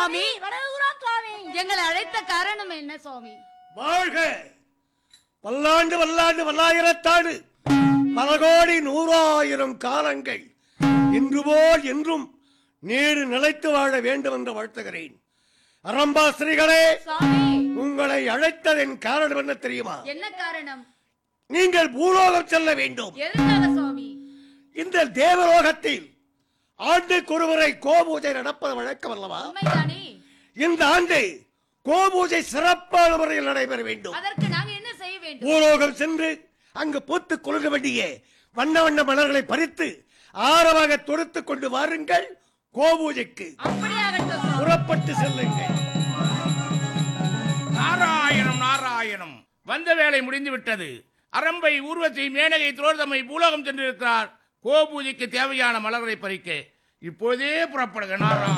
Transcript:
சுவாமி வணங்குகிறோம் சுவாமி எங்களை அழைத்த காரணம் என்ன சுவாமி வாழ்க பல்லாண்டு பல்லாண்டு பல்லாயிரத்தாண்டு பல கோடி நூறாயிரம் காலங்கள் இன்று போல் என்றும் நீடு நிலைத்து வாழ வேண்டும் என்று வாழ்த்துகிறேன் அரம்பாசிரிகளே சுவாமி உங்களை அழைத்ததன் காரணம் என்ன தெரியுமா என்ன காரணம் நீங்கள் பூலோகம் செல்ல வேண்டும் எதுக்காக சுவாமி இந்த தேவலோகத்தில் ஆண்டுக்கு ஒருவரை கோபூஜை நடப்பது வழக்கம் அல்லவா உண்மைதானே இந்த ஆண்டு கோபூஜை சிறப்பான முறையில் நடைபெற வேண்டும் அதற்கு நாங்க என்ன செய்ய வேண்டும் பூலோகம் சென்று அங்கு பூத்து குலுங்க வேண்டிய வண்ண வண்ண மலர்களை பறித்து ஆரவாக தொடுத்துக் கொண்டு வாருங்கள் கோபூஜைக்கு அப்படியாகட்டும் சுவாமி. புறப்பட்டு செல்லுங்கள் நாராயணம் நாராயணம் வந்த வேலை முடிந்து விட்டது அரம்பை ஊர்வசி மேனகை துரோதமை பூலோகம் சென்றிருக்கிறார் கோபூஜைக்கு தேவையான மலர்களை பறிக்க இப்போதே புறப்படுக நாராயணம்